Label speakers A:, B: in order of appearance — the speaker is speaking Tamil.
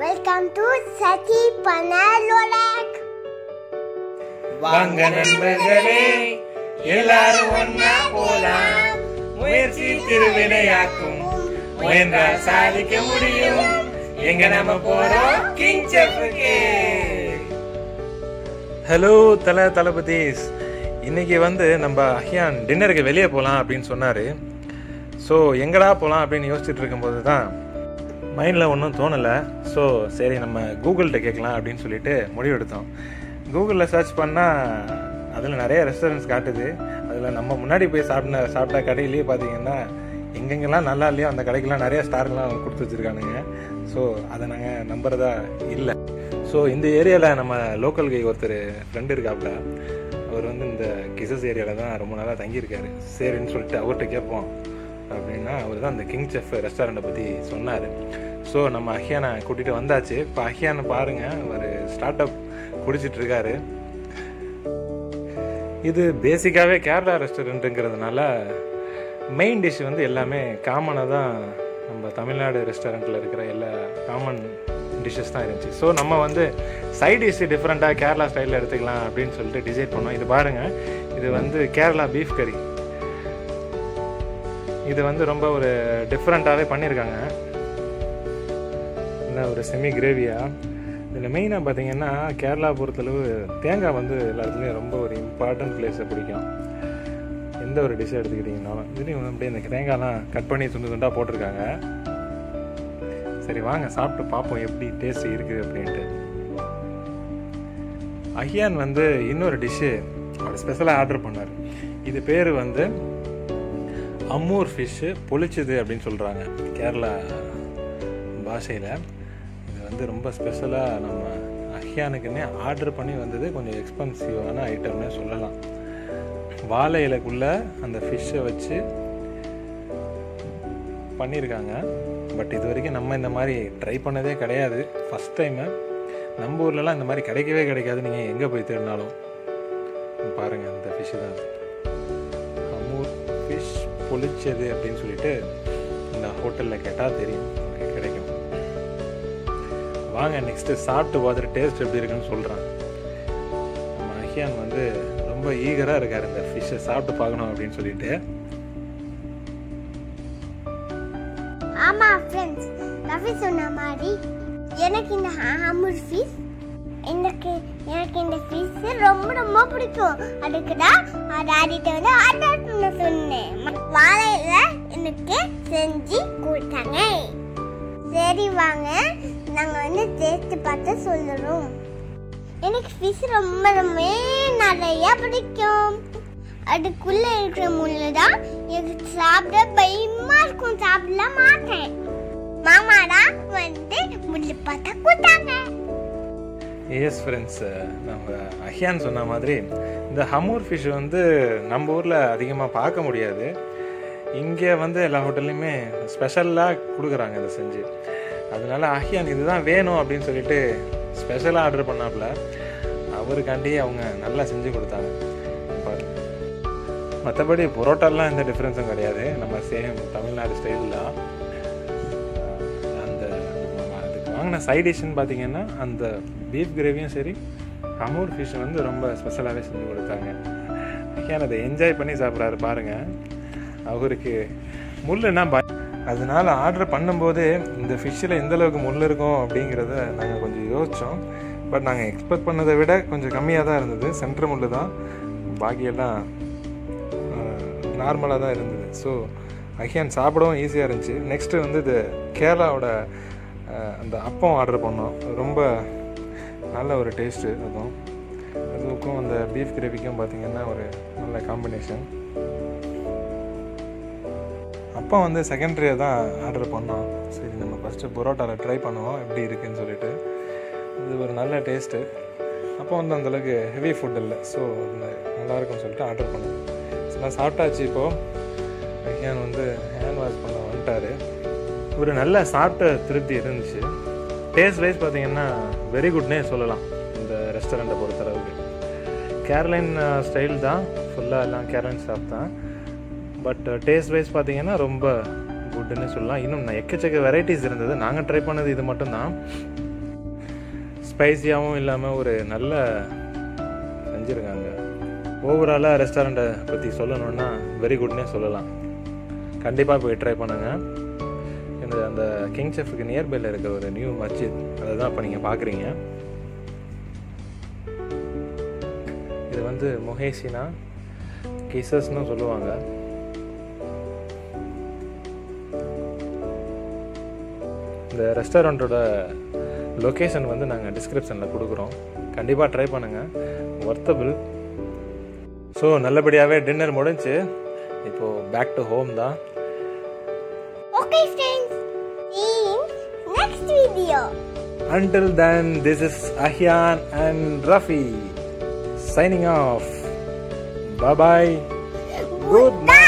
A: வெல்கம் டு சச்சி பனலோலக்
B: வாங்க நண்பர்களே எல்லாரும் ஒன்னா போலாம் முயற்சி திருவினையாக்கும் முயன்றால் சாதிக்க முடியும் எங்க நம்ம போறோம் கிங் செஃப்க்கு ஹலோ தல தளபதிஸ் இன்னைக்கு வந்து நம்ம அஹியான் டின்னருக்கு வெளியே போகலாம் அப்படின்னு சொன்னார் ஸோ எங்கடா போகலாம் அப்படின்னு யோசிச்சுட்டு இருக்கும்போது தான் மைண்டில் ஒன்றும் தோணலை ஸோ சரி நம்ம கூகுள்கிட்ட கேட்கலாம் அப்படின்னு சொல்லிட்டு முடிவெடுத்தோம் கூகுளில் சர்ச் பண்ணால் அதில் நிறைய ரெஸ்டாரண்ட்ஸ் காட்டுது அதில் நம்ம முன்னாடி போய் சாப்பிட்ட சாப்பிட்ட கடையிலேயே பார்த்தீங்கன்னா எங்கெங்கெல்லாம் நல்லா இல்லையோ அந்த கடைக்கெல்லாம் நிறைய ஸ்டார்லாம் கொடுத்து வச்சுருக்கானுங்க ஸோ அதை நாங்கள் நம்புறதா இல்லை ஸோ இந்த ஏரியாவில் நம்ம லோக்கல் கை ஒருத்தர் ஃப்ரெண்டு இருக்காப்புல அவர் வந்து இந்த கிசஸ் ஏரியாவில் தான் ரொம்ப நாளாக தங்கியிருக்காரு சரின்னு சொல்லிட்டு அவர்கிட்ட கேட்போம் அப்படின்னா அவர் தான் அந்த கிங் செஃப் ரெஸ்டாரண்ட்டை பற்றி சொன்னார் ஸோ நம்ம அஹியானை கூட்டிகிட்டு வந்தாச்சு இப்போ அஹியானை பாருங்கள் அவர் ஸ்டார்ட் அப் குடிச்சிட்டு இருக்காரு இது பேசிக்காகவே கேரளா ரெஸ்டாரண்ட்டுங்கிறதுனால மெயின் டிஷ் வந்து எல்லாமே காமனாக தான் நம்ம தமிழ்நாடு ரெஸ்டாரண்ட்டில் இருக்கிற எல்லா காமன் டிஷ்ஷஸ் தான் இருந்துச்சு ஸோ நம்ம வந்து சைட் டிஷ் டிஃப்ரெண்ட்டாக கேரளா ஸ்டைலில் எடுத்துக்கலாம் அப்படின்னு சொல்லிட்டு டிசைட் பண்ணோம் இது பாருங்கள் இது வந்து கேரளா பீஃப் கறி இது வந்து ரொம்ப ஒரு டிஃப்ரெண்ட்டாகவே பண்ணியிருக்காங்க நல்ல ஒரு செமி கிரேவியாக இதில் மெயினாக பார்த்தீங்கன்னா கேரளா பொறுத்தளவு தேங்காய் வந்து எல்லாத்துலேயும் ரொம்ப ஒரு இம்பார்ட்டன்ட் பிளேஸை பிடிக்கும் எந்த ஒரு டிஷ்ஷை எடுத்துக்கிட்டிங்கனாலும் இதுலேயும் அப்படியே இந்த தேங்காய்லாம் கட் பண்ணி துண்டு துண்டாக போட்டிருக்காங்க சரி வாங்க சாப்பிட்டு பார்ப்போம் எப்படி டேஸ்ட் இருக்குது அப்படின்ட்டு அஹியான் வந்து இன்னொரு டிஷ்ஷு அவர் ஸ்பெஷலாக ஆர்டர் பண்ணார் இது பேர் வந்து அம்மூர் ஃபிஷ்ஷு பொளிச்சது அப்படின்னு சொல்கிறாங்க கேரளா பாஷையில் இது வந்து ரொம்ப ஸ்பெஷலாக நம்ம அஹியானுக்குன்னே ஆர்டர் பண்ணி வந்தது கொஞ்சம் எக்ஸ்பென்சிவான ஐட்டம்னே சொல்லலாம் வாழை இலைக்குள்ளே அந்த ஃபிஷ்ஷை வச்சு பண்ணியிருக்காங்க பட் இது வரைக்கும் நம்ம இந்த மாதிரி ட்ரை பண்ணதே கிடையாது ஃபஸ்ட் டைமு நம்ம ஊர்லலாம் இந்த மாதிரி கிடைக்கவே கிடைக்காது நீங்கள் எங்கே போய் தேடினாலும் பாருங்கள் இந்த ஃபிஷ்ஷு தான் அம்மூர் ஃபிஷ் பொளிச்சது அப்படின்னு சொல்லிட்டு இந்த ஹோட்டலில் கேட்டால் தெரியும் உங்களுக்கு கிடைக்கும் வாங்க நெக்ஸ்ட்டு சாப்பிட்டு பார்த்துட்டு டேஸ்ட் எப்படி இருக்குன்னு சொல்கிறேன் நம்ம அஹியான் வந்து ரொம்ப ஈகராக இருக்கார் இந்த ஃபிஷ்ஷை சாப்பிட்டு பார்க்கணும் அப்படின்னு சொல்லிட்டு
A: ஆமா ஃப்ரெண்ட்ஸ் ரவி சொன்ன மாதிரி எனக்கு இந்த ஹாமூர் ஃபிஷ் எனக்கு எனக்கு இந்த ஃபிஷ் ரொம்ப ரொம்ப பிடிக்கும் அதுக்கு தான் டாடிட்ட வந்து ஆர்டர் பண்ண சொன்னேன் வாழையில எனக்கு செஞ்சு கொடுத்தாங்க சரி வாங்க நாங்க வந்து டேஸ்ட் பார்த்து சொல்லுறோம் எனக்கு ஃபிஷ் ரொம்ப ரொம்ப நிறைய பிடிக்கும் அதுக்குள்ள இருக்கிற முள்ளு தான் எனக்கு சாப்பிட பயமா இருக்கும் சாப்பிட மாட்டேன் மாமா தான் வந்து முள்ளு பார்த்தா கூட்டாங்க
B: எஸ் ஃப்ரெண்ட்ஸ் நம்ம அஹியான் சொன்ன மாதிரி இந்த ஹமூர் ஃபிஷ் வந்து நம்ம ஊரில் அதிகமாக பார்க்க முடியாது இங்கே வந்து எல்லா ஹோட்டல்லையுமே ஸ்பெஷலாக கொடுக்குறாங்க இதை செஞ்சு அதனால அஹியான் இதுதான் வேணும் அப்படின்னு சொல்லிட்டு ஸ்பெஷலாக ஆர்டர் பண்ணாப்புல அவருக்காண்டி அவங்க நல்லா செஞ்சு கொடுத்தாங்க பாருங்க மற்றபடி புரோட்டாலாம் எந்த டிஃப்ரென்ஸும் கிடையாது நம்ம சேம் தமிழ்நாடு ஸ்டைலில் அந்த நம்ம அதுக்கு வாங்கின சைட் டிஷ்ஷுன்னு பார்த்தீங்கன்னா அந்த பீஃப் கிரேவியும் சரி அமூர் ஃபிஷ் வந்து ரொம்ப ஸ்பெஷலாகவே செஞ்சு கொடுத்தாங்க ஏன் அதை என்ஜாய் பண்ணி சாப்பிட்றாரு பாருங்க அவருக்கு முள்ளுன்னா பய அதனால ஆர்டர் பண்ணும்போது இந்த ஃபிஷ்ஷில் எந்த அளவுக்கு முள் இருக்கும் அப்படிங்கிறத நாங்கள் கொஞ்சம் யோசித்தோம் பட் நாங்கள் எக்ஸ்பெக்ட் பண்ணதை விட கொஞ்சம் கம்மியாக தான் இருந்தது சென்ட்ரு முள் தான் பாக்கியெல்லாம் நார்மலாக தான் இருந்தது ஸோ அஹியான் சாப்பிடவும் ஈஸியாக இருந்துச்சு நெக்ஸ்ட்டு வந்து இது கேரளாவோட அஹ், அந்த அப்பம் ஆர்டர் பண்ணோம் ரொம்ப நல்ல ஒரு டேஸ்ட்டு அதுவும் அதுக்கும் அந்த பீஃப் கிரேவிக்கும் பார்த்தீங்கன்னா ஒரு நல்ல காம்பினேஷன் அப்பா வந்து செகண்டரியாக தான் ஆர்டர் பண்ணோம் சரி நம்ம ஃபஸ்ட்டு பரோட்டாவில் ட்ரை பண்ணுவோம் எப்படி இருக்குன்னு சொல்லிட்டு இது ஒரு நல்ல டேஸ்ட்டு அப்போ வந்து அந்தளவுக்கு ஹெவி ஃபுட் இல்லை ஸோ நல்லா இருக்கும்னு சொல்லிட்டு ஆர்டர் பண்ணோம் ஸோ நான் சாப்பிட்டாச்சு இப்போது ஐயான் வந்து ஹேண்ட் வாஷ் பண்ண வந்துட்டாரு ஒரு நல்ல சாப்பிட்ட திருப்தி இருந்துச்சு டேஸ்ட் வைஸ் பார்த்தீங்கன்னா வெரி குட்னே சொல்லலாம் இந்த ரெஸ்டாரண்ட்டை பொறுத்தளவுக்கு கேரளைன் ஸ்டைல் தான் ஃபுல்லாக எல்லாம் கேரளைன் ஸ்டாஃப் தான் பட் டேஸ்ட் வைஸ் பார்த்தீங்கன்னா ரொம்ப குட்னு சொல்லலாம் இன்னும் நான் எக்கச்சக்க வெரைட்டிஸ் இருந்தது நாங்கள் ட்ரை பண்ணது இது மட்டும்தான் ஸ்பைசியாகவும் இல்லாமல் ஒரு நல்ல செஞ்சுருக்காங்க ஓவராலாக ரெஸ்டாரண்ட்டை பற்றி சொல்லணுன்னா வெரி குட்னே சொல்லலாம் கண்டிப்பாக போய் ட்ரை பண்ணுங்கள் இந்த அந்த கிங் செஃப்க்கு நியர்பையில் இருக்கிற ஒரு நியூ மஸ்ஜித் அதை தான் இப்போ நீங்கள் பார்க்குறீங்க இது வந்து முஹேசினா கிசஸ்னு சொல்லுவாங்க இந்த ரெஸ்டாரண்ட்டோட லொக்கேஷன் வந்து நாங்கள் டிஸ்கிரிப்ஷனில் கொடுக்குறோம் கண்டிப்பாக ட்ரை பண்ணுங்கள் ஒர்த்தபிள் ஸோ நல்லபடியாகவே டின்னர் முடிஞ்சு இப்போது பேக் டு ஹோம் தான்
A: Okay, friends. See you in next video.
B: Until then, this is Ahyan and Rafi signing off. Bye bye. Good night.